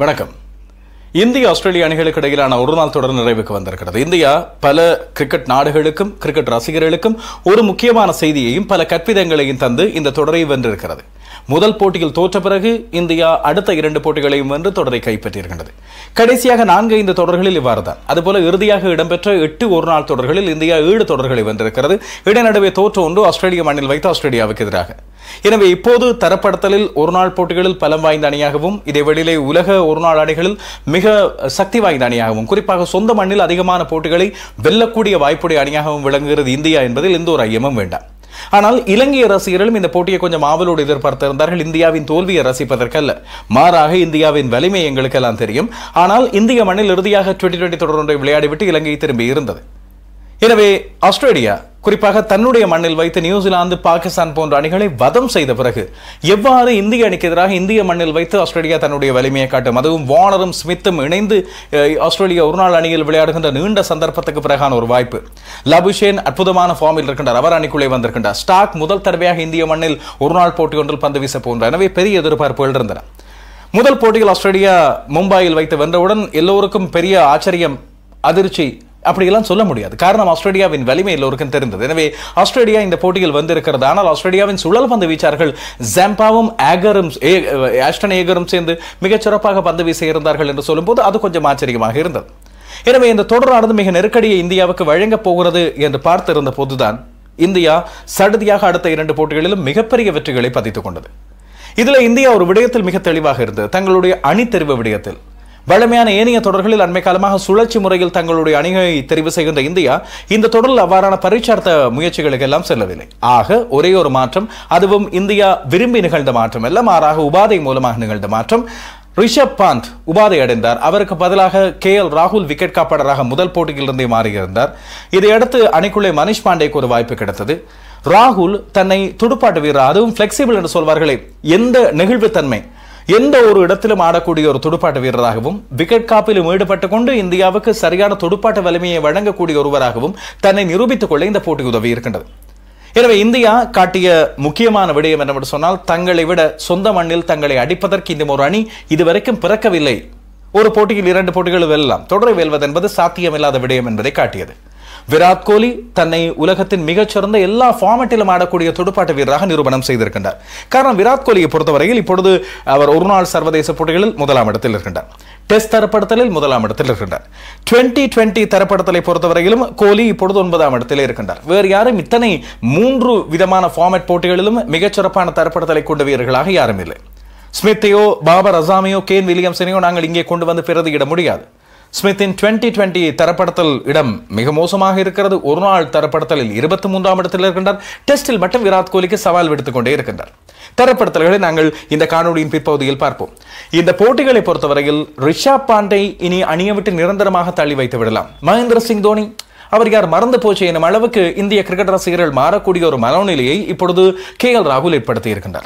வணக்கம் இந்திய ஆஸ்திரேலிய அணிகளுக்கு இடையிலான ஒரு நாள் தொடர் நிறைவுக்கு வந்திருக்கிறது இந்தியா பல கிரிக்கெட் நாடுகளுக்கும் கிரிக்கெட் ரசிகர்களுக்கும் ஒரு முக்கியமான செய்தியையும் பல கற்பிதங்களையும் தந்து இந்த தொடரை வென்றிருக்கிறது முதல் போட்டியில் தோற்ற பிறகு இந்தியா அடுத்த இரண்டு போட்டிகளையும் வென்று தொடரை கைப்பற்றியிருக்கின்றது கடைசியாக நான்கு ஐந்து தொடர்களில் இவ்வாறு தான் அதுபோல இறுதியாக இடம்பெற்ற எட்டு ஒரு நாள் தொடர்களில் இந்தியா ஏழு தொடர்களை வென்றிருக்கிறது இடைநடுவே தோற்ற ஒன்று ஆஸ்திரேலிய மண்ணில் வைத்து ஆஸ்திரேலியாவுக்கு எதிராக எனவே இப்போது தரப்படுத்தலில் ஒரு நாள் போட்டிகளில் பலம் வாய்ந்த அணியாகவும் இதே வெளியிலே உலக ஒரு நாள் அணிகளில் மிக சக்தி வாய்ந்த அணியாகவும் குறிப்பாக சொந்த மண்ணில் அதிகமான போட்டிகளை வெல்லக்கூடிய வாய்ப்புடைய அணியாகவும் விளங்குகிறது இந்தியா என்பதில் எந்த ஒரு ஐயமும் வேண்டாம் ஆனால் இலங்கை ரசிகர்களும் இந்த போட்டியை கொஞ்சம் ஆவலோடு எதிர்பார்த்திருந்தார்கள் இந்தியாவின் தோல்வியை ரசிப்பதற்கல்ல மாறாக இந்தியாவின் வலிமை எங்களுக்கெல்லாம் தெரியும் ஆனால் இந்திய மண்ணில் இறுதியாக டுவெண்டி டுவெண்டி தொடர் ஒன்றை விளையாடிவிட்டு இலங்கை திரும்பி இருந்தது எனவே ஆஸ்திரேலியா குறிப்பாக தன்னுடைய மண்ணில் வைத்து நியூசிலாந்து பாகிஸ்தான் போன்ற அணிகளை வதம் செய்த பிறகு எவ்வாறு இந்திய அணிக்கு எதிராக இந்திய மண்ணில் வைத்து ஆஸ்திரேலியா தன்னுடைய வலிமையை காட்டும் அதுவும் வார்னரும் ஸ்மித்தும் இணைந்து அஹ், ஆஸ்திரேலியா ஒருநாள் அணியில் விளையாடுகின்ற நீண்ட சந்தர்ப்பத்துக்கு பிறகான ஒரு வாய்ப்பு லபுஷேன் அற்புதமான ஃபார்மில் இருக்கின்றார் அவர் அணிக்குள்ளே வந்திருக்கின்றார் ஸ்டாக் முதல் தடவையாக இந்திய மண்ணில் ஒருநாள் போட்டி ஒன்றில் பந்து வீச போன்றார் எனவே பெரிய எதிர்பார்ப்புகள் இருந்தன முதல் போட்டியில் ஆஸ்திரேலியா மும்பையில் வைத்து வென்றவுடன் எல்லோருக்கும் பெரிய ஆச்சரியம் அதிர்ச்சி அப்படியெல்லாம் சொல்ல முடியாது காரணம் ஆஸ்திரேலியாவின் வலிமை எல்லோருக்கும் தெரிந்தது எனவே ஆஸ்திரேலியா இந்த போட்டியில் வந்திருக்கிறது ஆனால் ஆஸ்திரேலியாவின் சுழல் பந்து வீச்சார்கள் ஜாம்பாவும் ஆகரும் ஏ- ஆஸ்டன் ஏகரும் சேர்ந்து மிகச் சிறப்பாக பந்து வீச இருந்தார்கள் என்று சொல்லும்போது அது கொஞ்சம் ஆச்சரியமாக இருந்தது எனவே இந்த தொடரானது மிக நெருக்கடியை இந்தியாவுக்கு வழங்கப் போகிறது என்று பார்த்திருந்த போதுதான் இந்தியா சடுதியாக அடுத்த இரண்டு போட்டிகளிலும் மிகப்பெரிய வெற்றிகளை பதித்துக் கொண்டது இதுல இந்தியா ஒரு விடயத்தில் மிக தெளிவாக இருந்தது தங்களுடைய அணி தெரிவு விடயத்தில் வழமையான ஏனைய தொடர்களில் அண்மை காலமாக சுழற்சி முறையில் தங்களுடைய அணியை தெரிவு செய்கின்ற இந்தியா இந்த தொடரில் அவ்வாறான பரீட்சார்த்த முயற்சிகளுக்கு எல்லாம் செல்லவில்லை ஆக ஒரே ஒரு மாற்றம் அதுவும் இந்தியா விரும்பி நிகழ்ந்த மாற்றம் அல்ல மாறாக உபாதை மூலமாக நிகழ்ந்த மாற்றம் ரிஷப் பாந்த் உபாதை அடைந்தார் அவருக்கு பதிலாக கே எல் ராகுல் விக்கெட் காப்பாளராக முதல் போட்டியிலிருந்தே மாறியிருந்தார் இதையடுத்து அணிக்குள்ளே மனிஷ் பாண்டேக்கு ஒரு வாய்ப்பு கிடைத்தது ராகுல் தன்னை துடுப்பாட்ட வீரர் அதுவும் பிளெக்சிபிள் என்று சொல்வார்களே எந்த நெகிழ்வுத்தன்மை எந்த ஒரு இடத்திலும் ஆடக்கூடிய ஒரு துடுப்பாட்ட வீரராகவும் விக்கெட் காப்பிலும் ஈடுபட்டுக் கொண்டு இந்தியாவுக்கு சரியான துடுப்பாட்ட வலிமையை வழங்கக்கூடிய ஒருவராகவும் தன்னை நிரூபித்துக் கொள்ள இந்த போட்டி உதவி இருக்கின்றது எனவே இந்தியா காட்டிய முக்கியமான விடயம் என்னவென்று சொன்னால் தங்களை விட சொந்த மண்ணில் தங்களை அடிப்பதற்கு இந்த ஒரு அணி இதுவரைக்கும் பிறக்கவில்லை ஒரு போட்டியில் இரண்டு போட்டிகள் வெல்லலாம் தொடரை வெல்வது என்பது சாத்தியமில்லாத விடயம் என்பதை காட்டியது விராட் கோலி தன்னை உலகத்தின் மிகச்சிறந்த எல்லா ஃபார்மட்டிலும் ஆடக்கூடிய துடுப்பாட்ட வீரராக நிரூபணம் செய்திருக்கின்றார் காரணம் விராட் கோலியை பொறுத்தவரையில் இப்பொழுது அவர் ஒரு நாள் சர்வதேச போட்டிகளில் முதலாம் இடத்தில் இருக்கின்றார் டெஸ்ட் தரப்படுத்தலில் முதலாம் இடத்தில் இருக்கின்றார் டுவெண்ட்டி டுவெண்ட்டி தரப்படுத்தலை பொறுத்தவரையிலும் கோலி இப்பொழுது ஒன்பதாம் இடத்திலே இருக்கின்றார் வேறு யாரும் இத்தனை மூன்று விதமான ஃபார்மட் போட்டிகளிலும் மிகச்சிறப்பான தரப்படுத்தலை கொண்ட வீரர்களாக யாரும் இல்லை ஸ்மித்தையோ பாபர் அசாமையோ கேன் வில்லியம்சனையோ நாங்கள் இங்கே கொண்டு வந்து பிரதியிட முடியாது ஸ்மித்தின் டுவெண்ட்டி டுவெண்ட்டி தரப்படுத்தல் இடம் மிக மோசமாக இருக்கிறது ஒரு நாள் தரப்படுத்தலில் இருபத்தி மூன்றாம் இடத்தில் இருக்கின்றார் டெஸ்டில் மட்டும் விராட் கோலிக்கு சவால் விடுத்துக் கொண்டே இருக்கின்றார் தரப்படுத்தல்களை நாங்கள் இந்த காணொளியின் பிற்பகுதியில் பார்ப்போம் இந்த போட்டிகளை பொறுத்தவரையில் ரிஷாப் பாண்டை இனி அணியை விட்டு நிரந்தரமாக தள்ளி வைத்து விடலாம் மகேந்திர சிங் தோனி அவர் யார் மறந்து போச்சு எனும் அளவுக்கு இந்திய கிரிக்கெட் ரசிகர்கள் மாறக்கூடிய ஒரு மனோநிலையை இப்பொழுது கே எல் ராகுல் ஏற்படுத்தி இருக்கின்றார்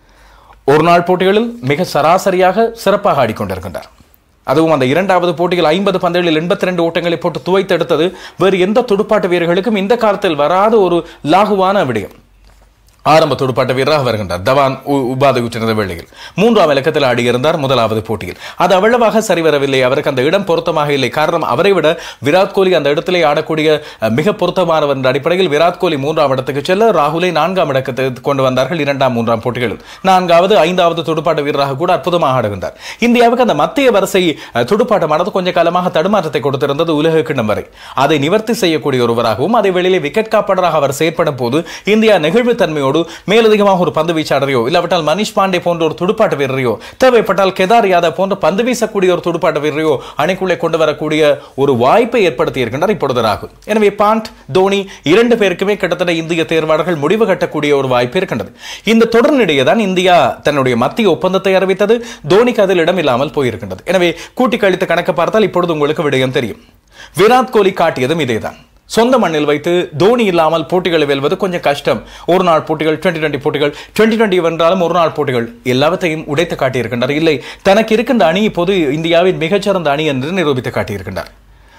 ஒரு நாள் போட்டிகளில் மிக சராசரியாக சிறப்பாக ஆடிக்கொண்டிருக்கின்றார் அதுவும் அந்த இரண்டாவது போட்டியில் ஐம்பது பந்துகளில் எண்பத்தி ரெண்டு ஓட்டங்களை போட்டு துவைத்தெடுத்தது வேறு எந்த துடுப்பாட்ட வீரர்களுக்கும் இந்த காலத்தில் வராத ஒரு லாகுவான விடயம் ஆரம்ப துடுப்பாட்ட வீரராக வருகின்றார் தவான் உ- உபாதை உற்றிருந்த வேளையில் மூன்றாம் இலக்கத்தில் ஆடியிருந்தார் முதலாவது போட்டியில் அது அவ்வளவாக சரிவரவில்லை அவருக்கு அந்த இடம் பொருத்தமாக இல்லை காரணம் அவரை விட விராட் கோலி அந்த இடத்திலே ஆடக்கூடிய அஹ், மிக பொருத்தமானவர் என்ற அடிப்படையில் விராட் கோலி மூன்றாம் இடத்துக்கு செல்ல ராகுலை நான்காம் இடத்துக்கு கொண்டு வந்தார்கள் இரண்டாம் மூன்றாம் போட்டிகளில் நான்காவது ஐந்தாவது துடுப்பாட்ட வீரராக கூட அற்புதமாக ஆடுகின்றார் இந்தியாவுக்கு அந்த மத்திய வரிசை அஹ், துடுப்பாட்டமானது கொஞ்ச காலமாக தடுமாற்றத்தை கொடுத்திருந்தது உலக கிண்ணம் வரை அதை நிவர்த்தி செய்யக்கூடிய ஒருவராகவும் அதை வெளியிலே விக்கெட் காப்பாளராக அவர் செயற்படும் போது இந்தியா நெகிழ்வுத்தன்மையோடு மேலதிகமாக ஒரு பந்து வீச்சாளரையோ இல்லாவிட்டால் மனிஷ் பாண்டே போன்ற ஒரு துடுப்பாட்ட வீரரையோ தேவைப்பட்டால் கேதார் யாதவ் போன்ற பந்து வீசக்கூடிய ஒரு துடுப்பாட்ட வீரரையோ அணிக்குள்ளே கொண்டு வரக்கூடிய ஒரு வாய்ப்பை ஏற்படுத்தி இருக்கின்றார் இப்பொழுது ராகுல் எனவே பாண்ட் தோனி இரண்டு பேருக்குமே கிட்டத்தட்ட இந்திய தேர்வாளர்கள் முடிவு கட்டக்கூடிய ஒரு வாய்ப்பு இருக்கின்றது இந்த தொடரினிடையே தான் இந்தியா தன்னுடைய மத்திய ஒப்பந்தத்தை அறிவித்தது தோனிக்கு அதில் இடம் இல்லாமல் போயிருக்கின்றது எனவே கூட்டி கழித்து கணக்கு பார்த்தால் இப்பொழுது உங்களுக்கு விடயம் தெரியும் விராட் கோலி காட்டியதும் இதேதான் சொந்த மண்ணில் வைத்து தோனி இல்லாமல் போட்டிகளை வெல்வது கொஞ்சம் கஷ்டம் ஒரு நாள் போட்டிகள் டுவெண்ட்டி டுவெண்ட்டி போட்டிகள் டுவெண்ட்டி டுவெண்ட்டி வென்றாலும் ஒரு நாள் போட்டிகள் எல்லாவற்றையும் உடைத்து காட்டியிருக்கின்றார் இல்லை தனக்கு இருக்கின்ற அணி இப்போது இந்தியாவின் மிகச்சிறந்த அணி என்று நிரூபித்து காட்டியிருக்கின்றார்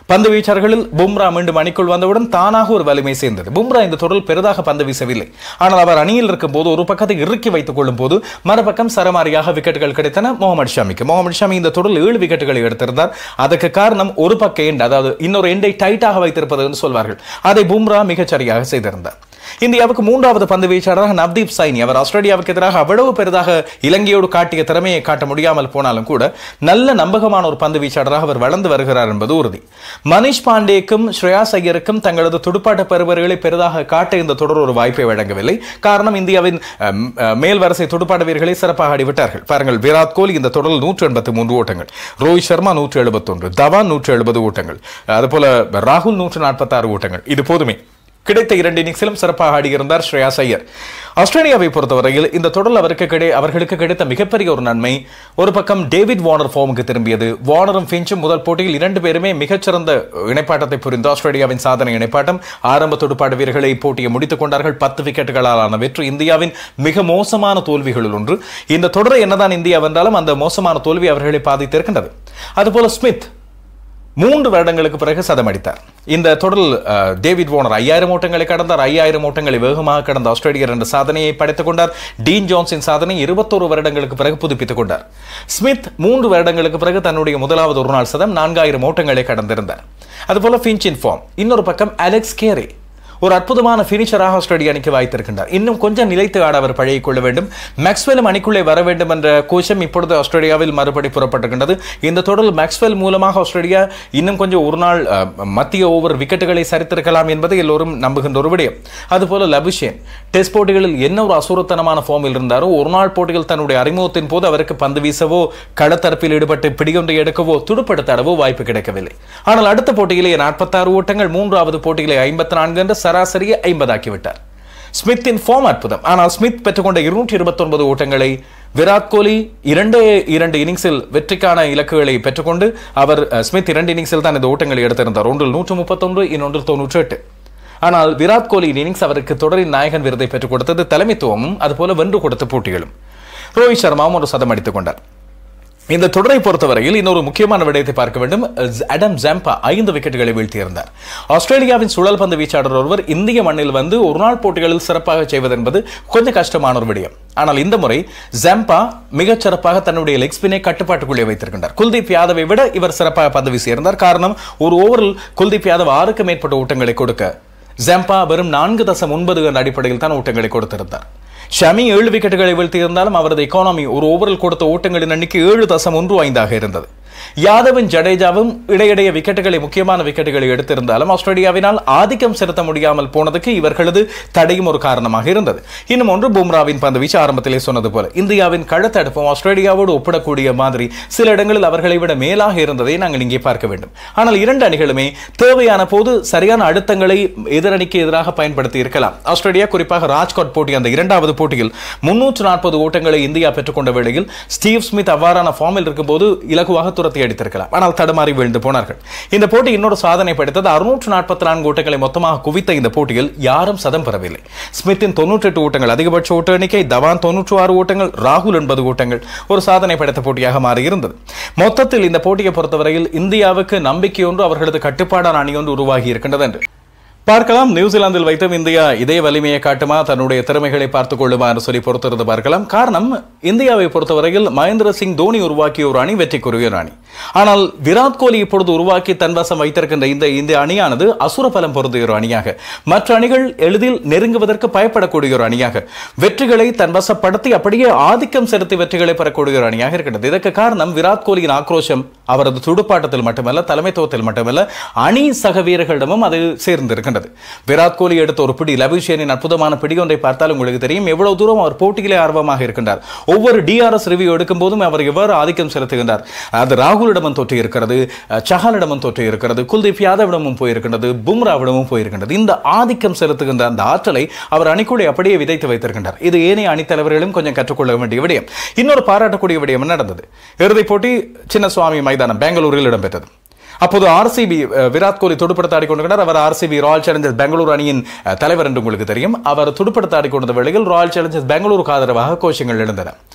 பந்து வீச்சாளர்களில் பும்ரா மீண்டும் அணிக்குள் வந்தவுடன் தானாக ஒரு வலிமை சேர்ந்தது பும்ரா இந்த தொடரில் பெரிதாக பந்து வீசவில்லை ஆனால் அவர் அணியில் இருக்கும் போது ஒரு பக்கத்தை இறுக்கி வைத்துக் கொள்ளும் போது மறுபக்கம் சரமாரியாக விக்கெட்டுகள் கிடைத்தன முகமது ஷமிக்கு முகமது ஷமி இந்த தொடரில் ஏழு விக்கெட்டுகளை எடுத்திருந்தார் அதற்கு காரணம் ஒரு பக்க எண்ட் அதாவது இன்னொரு எண்டை டைட்டாக வைத்திருப்பது என்று சொல்வார்கள் அதை பும்ரா மிகச் சரியாக செய்திருந்தார் இந்தியாவுக்கு மூன்றாவது பந்து வீச்சாளராக நவ்தீப் சைனி அவர் ஆஸ்திரேலியாவுக்கு எதிராக அவ்வளவு பெரிதாக இலங்கையோடு காட்டிய திறமையை காட்ட முடியாமல் போனாலும் கூட நல்ல நம்பகமான ஒரு பந்து வீச்சாளராக அவர் வளர்ந்து வருகிறார் என்பது உறுதி மனிஷ் பாண்டேக்கும் ஸ்ரேயாஸ் ஐயருக்கும் தங்களது துடுப்பாட்ட பெறுவர்களை பெரிதாக காட்ட இந்த தொடர் ஒரு வாய்ப்பை வழங்கவில்லை காரணம் இந்தியாவின் அம், அஹ், மேல் வரிசை துடுப்பாட்ட வீரர்களை சிறப்பாக ஆடிவிட்டார்கள் பாருங்கள் விராட் கோலி இந்த தொடரில் நூற்று எண்பத்தி மூன்று ஓட்டங்கள் ரோஹித் சர்மா நூற்று எழுபத்தொன்று தவான் நூற்று எழுபது ஓட்டங்கள் அதுபோல ராகுல் நூற்று நாற்பத்தாறு ஓட்டங்கள் இது போதுமே கிடைத்த இரண்டு இன்னிங்ஸிலும் சிறப்பாக ஆடியிருந்தார் ஸ்ரேயாஸ் ஐயர் ஆஸ்திரேலியாவை பொறுத்தவரையில் இந்த தொடரில் அவருக்கு கிடை அவர்களுக்கு கிடைத்த மிகப்பெரிய ஒரு நன்மை ஒரு பக்கம் டேவிட் வார்னர் ஃபார்முக்கு திரும்பியது வார்னரும் ஃபின்ச்சும் முதல் போட்டியில் இரண்டு பேருமே மிகச்சிறந்த இணைப்பாட்டத்தை புரிந்து ஆஸ்திரேலியாவின் சாதனை இணைப்பாட்டம் ஆரம்ப துடுப்பாட்ட வீரர்களை போட்டியை முடித்துக் கொண்டார்கள் பத்து விக்கெட்டுகளாலான வெற்றி இந்தியாவின் மிக மோசமான தோல்விகளில் ஒன்று இந்த தொடரை என்னதான் இந்தியா வென்றாலும் அந்த மோசமான தோல்வி அவர்களை பாதித்திருக்கின்றது அதுபோல ஸ்மித் மூன்று வருடங்களுக்கு பிறகு சதம் அடித்தார் இந்த தொடரில் அஹ், டேவிட் வார்னர் ஐயாயிரம் ஓட்டங்களை கடந்தார் ஐயாயிரம் ஓட்டங்களை வேகமாக கடந்த ஆஸ்திரேலியர் என்ற சாதனையை படைத்துக் கொண்டார் டீன் ஜான்ஸின் சாதனை இருபத்தோரு வருடங்களுக்கு பிறகு புதுப்பித்துக் கொண்டார் ஸ்மித் மூன்று வருடங்களுக்கு பிறகு தன்னுடைய முதலாவது ஒரு நாள் சதம் நான்காயிரம் ஓட்டங்களை கடந்திருந்தார் அதுபோல ஃபின்ச்சின் ஃபார்ம் இன்னொரு பக்கம் அலெக்ஸ் கேரி ஒரு அற்புதமான பினிஷராக ஆஸ்திரேலிய அணிக்கு வாய்த்திருக்கின்றார் இன்னும் கொஞ்சம் நிலைத்து ஆட அவர் பழகிக் கொள்ள வேண்டும் மேக்ஸ்வெலும் அணிக்குள்ளே வர வேண்டும் என்ற கோஷம் இப்பொழுது ஆஸ்திரேலியாவில் மறுபடி புறப்பட்டிருக்கின்றது இந்த தொடரில் மேக்ஸ்வெல் மூலமாக ஆஸ்திரேலியா இன்னும் கொஞ்சம் ஒரு நாள் அஹ், மத்திய ஓவர் விக்கெட்டுகளை சரித்திருக்கலாம் என்பதை எல்லோரும் நம்புகின்ற ஒரு விடயம் அதுபோல லபுஷேன் டெஸ்ட் போட்டிகளில் என்ன ஒரு அசுரத்தனமான ஃபார்மில் இருந்தாரோ ஒரு நாள் போட்டியில் தன்னுடைய அறிமுகத்தின் போது அவருக்கு பந்து வீசவோ களத்தரப்பில் ஈடுபட்டு பிடிகொன்றை எடுக்கவோ துடுப்படுத்தாடவோ வாய்ப்பு கிடைக்கவில்லை ஆனால் அடுத்த போட்டியிலே நாற்பத்தாறு ஓட்டங்கள் மூன்றாவது போட்டியிலே ஐம்பத்தி நான்கு என்ற சராசரியை ஐம்பதாக்கிவிட்டார் ஸ்மித்தின் ஃபார்ம் அற்புதம் ஆனால் ஸ்மித் பெற்றுக்கொண்ட இருநூற்றி இருபத்தொன்பது ஓட்டங்களை விராட் கோலி இரண்டே இரண்டு இன்னிங்ஸில் வெற்றிக்கான இலக்குகளை பெற்றுக்கொண்டு அவர் அஹ், ஸ்மித் இரண்டு இன்னிங்ஸில் தான் இந்த ஓட்டங்களை எடுத்திருந்தார் ஒன்றில் நூற்று முப்பத்தொன்று இன்னொன்றில் தொன்னூற்றி எட்டு ஆனால் விராட் கோலி இன்னிங்ஸ் அவருக்கு தொடரின் நாயகன் விருதை பெற்றுக் கொடுத்தது தலைமைத்துவமும் அதுபோல வென்று கொடுத்த போட்டிகளும் ரோஹித் சர்மாவும் ஒரு சதம் அடித்துக் கொண்டார் இந்த தொடரை பொறுத்தவரையில் இன்னொரு முக்கியமான விடயத்தை பார்க்க வேண்டும் அடம் ஜாம்பா ஐந்து விக்கெட்டுகளை வீழ்த்தியிருந்தார் ஆஸ்திரேலியாவின் சுழல் பந்து வீச்சாளர் ஒருவர் இந்திய மண்ணில் வந்து ஒரு நாள் போட்டிகளில் சிறப்பாக செய்வது என்பது கொஞ்சம் கஷ்டமான ஒரு விடயம் ஆனால் இந்த முறை ஜாம்பா மிகச் சிறப்பாக தன்னுடைய லெக் ஸ்பினை கட்டுப்பாட்டுக்குள்ளே வைத்திருக்கின்றார் குல்தீப் யாதவை விட இவர் சிறப்பாக பந்து வீசியிருந்தார் காரணம் ஒரு ஓவரில் குல்தீப் யாதவ் ஆறுக்கு மேற்பட்ட ஓட்டங்களை கொடுக்க ஜாம்பா வெறும் நான்கு தசம் ஒன்பது என்ற அடிப்படையில் தான் ஓட்டங்களை கொடுத்திருந்தார் ஷமி ஏழு விக்கெட்டுகளை வீழ்த்தியிருந்தாலும் அவரது எக்கானமி ஒரு ஓவரில் கொடுத்த ஓட்டங்களின் எண்ணிக்கை ஏழு தசம் ஒன்று ஐந்தாக இருந்தது யாதவும் ஜடேஜாவும் இடையிடையே விக்கெட்டுகளை முக்கியமான விக்கெட்டுகளை எடுத்திருந்தாலும் ஆஸ்திரேலியாவினால் ஆதிக்கம் செலுத்த முடியாமல் போனதுக்கு இவர்களது தடையும் ஒரு காரணமாக இருந்தது இன்னும் ஒன்று பும்ராவின் பந்து வீச்சு ஆரம்பத்திலே சொன்னது போல இந்தியாவின் களத்தடுப்பும் ஆஸ்திரேலியாவோடு ஒப்பிடக்கூடிய மாதிரி சில இடங்களில் அவர்களை விட மேலாக இருந்ததை நாங்கள் இங்கே பார்க்க வேண்டும் ஆனால் இரண்டு அணிகளுமே தேவையான போது சரியான அழுத்தங்களை எதிரணிக்கு எதிராக பயன்படுத்தி இருக்கலாம் ஆஸ்திரேலியா குறிப்பாக ராஜ்கோட் போட்டி அந்த இரண்டாவது போட்டியில் முன்னூற்று நாற்பது ஓட்டங்களை இந்தியா பெற்றுக்கொண்ட வேளையில் ஸ்டீவ் ஸ்மித் அவ்வாறான ஃபார்மில் இருக்கும்போது இலகுவாக துரத்தி அடித்திருக்கலாம் ஆனால் தடுமாறி வீழ்ந்து போனார்கள் இந்த போட்டி இன்னொரு சாதனை படைத்தது அறுநூற்று நாற்பத்தி நான்கு ஓட்டங்களை மொத்தமாக குவித்த இந்த போட்டியில் யாரும் சதம் பெறவில்லை ஸ்மித்தின் தொன்னூற்றி எட்டு ஓட்டங்கள் அதிகபட்ச ஓட்ட எண்ணிக்கை தவான் தொன்னூற்று ஆறு ஓட்டங்கள் ராகுல் எண்பது ஓட்டங்கள் ஒரு சாதனை படைத்த போட்டியாக மாறியிருந்தது மொத்தத்தில் இந்த போட்டியை பொறுத்தவரையில் இந்தியாவுக்கு நம்பிக்கை ஒன்று அவர்களது கட்டுப்பாடான அணி ஒன்று உருவாகி இருக்கின்றது என்று பார்க்கலாம் நியூசிலாந்தில் வைத்தும் இந்தியா இதே வலிமையை காட்டுமா தன்னுடைய திறமைகளை பார்த்துக் கொள்ளுமா என்று சொல்லி பொறுத்திருந்து பார்க்கலாம் காரணம் இந்தியாவை பொறுத்தவரையில் மகேந்திர சிங் தோனி உருவாக்கிய ஒரு அணி வெற்றிக்குரிய ஒரு அணி ஆனால் விராட் கோலி இப்பொழுது உருவாக்கி தன்வசம் வைத்திருக்கின்ற இந்த இந்த அணியானது அசுர பலம் பொருந்திய ஒரு அணியாக மற்ற அணிகள் எளிதில் நெருங்குவதற்கு பயப்படக்கூடிய ஒரு அணியாக வெற்றிகளை தன்வசப்படுத்தி அப்படியே ஆதிக்கம் செலுத்தி வெற்றிகளை பெறக்கூடிய ஒரு அணியாக இருக்கின்றது இதற்கு காரணம் விராட் கோலியின் ஆக்ரோஷம் அவரது துடுப்பாட்டத்தில் மட்டுமல்ல தலைமைத்துவத்தில் மட்டுமல்ல அணி சக வீரர்களிடமும் அது சேர்ந்திருக்கின்றது விராட் கோலி எடுத்த ஒரு பிடி லபிஷேனின் அற்புதமான பிடி ஒன்றை பார்த்தால் உங்களுக்கு தெரியும் எவ்வளவு தூரம் அவர் போட்டியிலே ஆர்வமாக இருக்கின்றார் ஒவ்வொரு டிஆர்எஸ் ரிவ்யூ எடுக்கும் போதும் அவர் எவ்வாறு ஆதிக்கம் செலுத்துகின்றார் அது ராகுலிடமும் தொற்று இருக்கிறது அஹ், சஹாலிடமும் தொற்று இருக்கிறது குல்தீப் யாதவிடமும் போயிருக்கின்றது பும்ராவிடமும் போயிருக்கின்றது இந்த ஆதிக்கம் செலுத்துகின்ற அந்த ஆற்றலை அவர் அணிக்குள்ளே அப்படியே விதைத்து வைத்திருக்கின்றார் இது ஏனைய அணித்தலைவர்களும் கொஞ்சம் கற்றுக்கொள்ள வேண்டிய விடயம் இன்னொரு பாராட்டக்கூடிய விடயம் நடந்தது இறுதிப் போட்டி சின்னசுவாமி மைதானம் பெங்களூரில் இடம்பெற்றது அப்போது ஆர்சிபி விராட் கோலி துடுப்படுத்த ஆடிக்கொண்டிருக்கிறார் அவர் ஆர்சிபி ராயல் சேலஞ்சர்ஸ் பெங்களூரு அணியின் அஹ், தலைவர் என்று உங்களுக்கு தெரியும் அவர் துடுப்படுத்த ஆடிக்கொண்டிருந்த வேளையில் ராயல் சேலஞ்சர்ஸ் பெங்களூருக்கு ஆதரவாக கோஷங்கள் எழுந்தன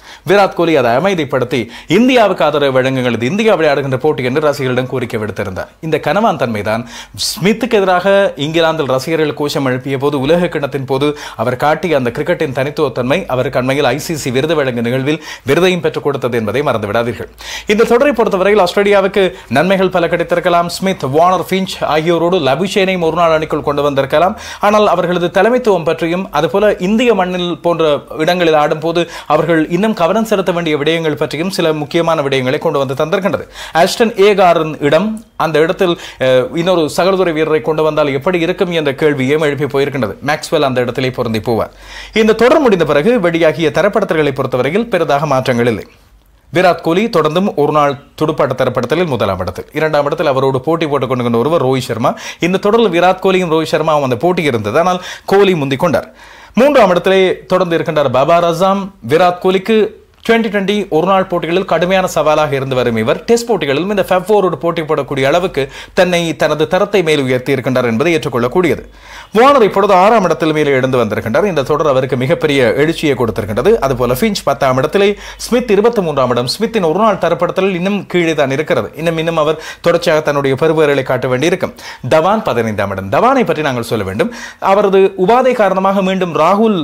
விராட் கோலி அதை அமைதிப்படுத்தி இந்தியாவுக்கு ஆதரவு வழங்குங்கள் இது இந்தியா விளையாடுகின்ற போட்டி என்று ரசிகர்களிடம் கோரிக்கை விடுத்திருந்தார் இந்த கனவான் தன்மைதான் ஸ்மித்துக்கு எதிராக இங்கிலாந்தில் ரசிகர்கள் கோஷம் எழுப்பிய போது உலக கிண்ணத்தின் போது அவர் காட்டிய அந்த கிரிக்கெட்டின் தனித்துவத்தன்மை அவருக்கு அண்மையில் ஐசிசி விருது வழங்கும் நிகழ்வில் விருதையும் பெற்றுக் கொடுத்தது என்பதை மறந்து விடாதீர்கள் இந்த தொடரை பொறுத்தவரையில் ஆஸ்திரேலியாவுக்கு நன்மைகள் பல கிடைத்திருக்கலாம் ஸ்மித் வார்னர் ஃபின்ச் ஆகியோரோடு லபுஷேனையும் ஒரு நாள் அணிக்குள் கொண்டு வந்திருக்கலாம் ஆனால் அவர்களது தலைமைத்துவம் பற்றியும் அதுபோல இந்திய மண்ணில் போன்ற இடங்களில் ஆடும்போது அவர்கள் இன்னும் கவனம் செலுத்த வேண்டிய விடயங்கள் பற்றியும் சில முக்கியமான விடயங்களை கொண்டு வந்து தந்திருக்கின்றது ஆஸ்டன் ஏகாரின் இடம் அந்த இடத்தில் அஹ், இன்னொரு சகலதுறை வீரரை கொண்டு வந்தால் எப்படி இருக்கும் என்ற கேள்வியும் எழுப்பி போயிருக்கின்றது மேக்ஸ்வெல் அந்த இடத்திலே பொருந்தி போவார் இந்த தொடர் முடிந்த பிறகு வெளியாகிய தரப்படுத்தல்களை பொறுத்தவரையில் பெரிதாக மாற்றங்கள் இல்லை விராட் கோலி தொடர்ந்தும் ஒரு நாள் துடுப்பாட்ட தரப்படுத்தலில் முதலாம் இடத்தில் இரண்டாம் இடத்தில் அவரோடு போட்டி போட்டுக் கொண்டு ஒருவர் ரோஹித் சர்மா இந்த தொடரில் விராட் கோலியும் ரோஹித் சர்மாவும் அந்த போட்டி இருந்தது ஆனால் கோலி முந்திக் கொண்டார் மூன்றாம் இடத்திலே தொடர்ந்து இருக்கின்றார் பாபர் அசாம் விராட் கோலிக்கு டுவெண்ட்டி டுவெண்ட்டி ஒரு நாள் போட்டிகளில் கடுமையான சவாலாக இருந்து வரும் இவர் டெஸ்ட் போட்டிகளிலும் இந்த ஃபெஃபோரோடு போட்டி போடக்கூடிய அளவுக்கு தன்னை தனது தரத்தை மேல் உயர்த்தி இருக்கின்றார் என்பதை ஏற்றுக்கொள்ளக்கூடியது வார்னர் இப்பொழுது ஆறாம் இடத்தில் மேலே எழுந்து வந்திருக்கின்றார் இந்த தொடர் அவருக்கு மிகப்பெரிய எழுச்சியை கொடுத்திருக்கின்றது அதுபோல ஃபின்ச் பத்தாம் இடத்திலே ஸ்மித் இருபத்தி மூன்றாம் இடம் ஸ்மித்தின் ஒரு நாள் தரப்படுத்தலில் இன்னும் கீழே தான் இருக்கிறது இன்னும் இன்னும் அவர் தொடர்ச்சியாக தன்னுடைய பருவர்களை காட்ட வேண்டியிருக்கும் தவான் பதினைந்தாம் இடம் தவானை பற்றி நாங்கள் சொல்ல வேண்டும் அவரது உபாதை காரணமாக மீண்டும் ராகுல்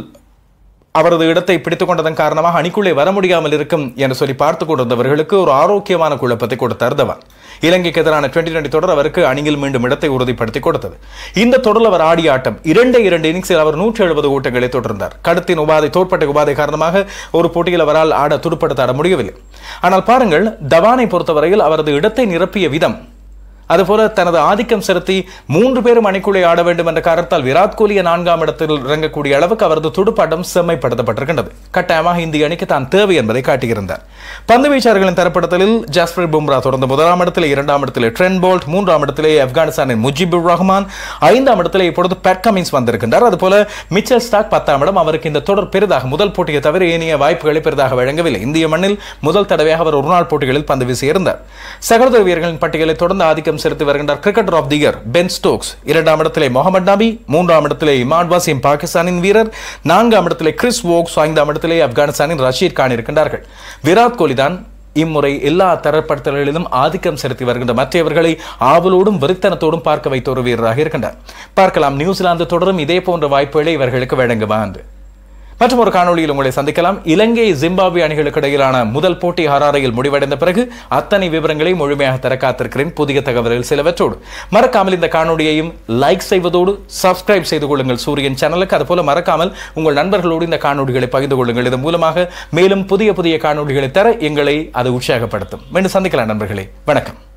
அவரது இடத்தை பிடித்துக் கொண்டதன் காரணமாக அணிக்குள்ளே வர முடியாமல் இருக்கும் என்று சொல்லி பார்த்துக் கொண்டிருந்தவர்களுக்கு ஒரு ஆரோக்கியமான குழப்பத்தை கொடுத்தார் தவான் இலங்கைக்கு எதிரான டுவெண்டி டுவெண்டி தொடர் அவருக்கு அணியில் மீண்டும் இடத்தை உறுதிப்படுத்தி கொடுத்தது இந்த தொடரில் அவர் ஆடிய ஆட்டம் இரண்டே இரண்டு இன்னிங்ஸில் அவர் நூற்றி எழுபது ஓட்டங்களை தொடர்ந்தார் கடுத்தின் உபாதை தோற்பட்ட உபாதை காரணமாக ஒரு போட்டியில் அவரால் ஆட துடுப்படுத்த ஆட முடியவில்லை ஆனால் பாருங்கள் தவானை பொறுத்தவரையில் அவரது இடத்தை நிரப்பிய விதம் அதுபோல தனது ஆதிக்கம் செலுத்தி மூன்று பேரும் அணிக்குள்ளே ஆட வேண்டும் என்ற காரணத்தால் விராட் கோலியை நான்காம் இடத்தில் இறங்கக்கூடிய அளவுக்கு அவரது துடுப்பாட்டம் செம்மைப்படுத்தப்பட்டிருக்கின்றது கட்டாயமாக இந்திய அணிக்கு தான் தேவை என்பதை காட்டியிருந்தார் பந்து வீச்சாளர்களின் தரப்படுத்தலில் ஜாஸ்பர் பும்ரா தொடர்ந்து முதலாம் இடத்திலே இரண்டாம் இடத்திலே ட்ரென் போல்ட் மூன்றாம் இடத்திலே ஆப்கானிஸ்தானின் முஜிபுர் ரஹ்மான் ஐந்தாம் இடத்திலே இப்பொழுது பேட் கமின்ஸ் வந்திருக்கின்றார் அதுபோல மிச்சல் ஸ்டாக் பத்தாம் இடம் அவருக்கு இந்த தொடர் பெரிதாக முதல் போட்டியை தவிர ஏனைய வாய்ப்புகளை பெரிதாக வழங்கவில்லை இந்திய மண்ணில் முதல் தடவையாக அவர் ஒருநாள் போட்டிகளில் பந்து வீசி இருந்தார் சகோதர வீரர்களின் பட்டியலை தொடர்ந்து ஆதிக்கம் செலுத்தி வருகின்றார் cricketer of the year Ben Stokes இரண்டாம் இடத்திலே முகமது நபி மூன்றாம் இடத்திலே இமான் வாசிம் பாகிஸ்தானின் வீரர் நான்காம் இடத்திலே கிறிஸ் வோக்ஸ் ஐந்தாம் இடத்திலே ஆப்கானிஸ்தானின் ரஷீத் கான் இருக்கின்றார்கள் விராட் கோலி தான் இம்முறை எல்லா தரப்படுத்தல்களிலும் ஆதிக்கம் செலுத்தி வருகின்ற மற்றவர்களை ஆவலோடும் வெறித்தனத்தோடும் பார்க்க வைத்த ஒரு வீரராக இருக்கின்றார் பார்க்கலாம் நியூசிலாந்து தொடரும் இதே போன்ற வாய்ப்புகளை இவர்களுக்கு வழங்குமா என்று மற்றும் ஒரு காணொளியில் உங்களை சந்திக்கலாம் இலங்கை ஜிம்பாப்வே அணிகளுக்கு இடையிலான முதல் போட்டி ஹராரையில் முடிவடைந்த பிறகு அத்தனை விவரங்களை முழுமையாக தர காத்திருக்கிறேன் புதிய தகவல்கள் சிலவற்றோடு மறக்காமல் இந்த காணொளியையும் லைக் செய்வதோடு சப்ஸ்கிரைப் செய்து கொள்ளுங்கள் சூரியன் சேனலுக்கு அதுபோல மறக்காமல் உங்கள் நண்பர்களோடு இந்த காணொளிகளை பகிர்ந்து கொள்ளுங்கள் இதன் மூலமாக மேலும் புதிய புதிய காணொளிகளை தர எங்களை அது உற்சாகப்படுத்தும் மீண்டும் சந்திக்கலாம் நண்பர்களே வணக்கம்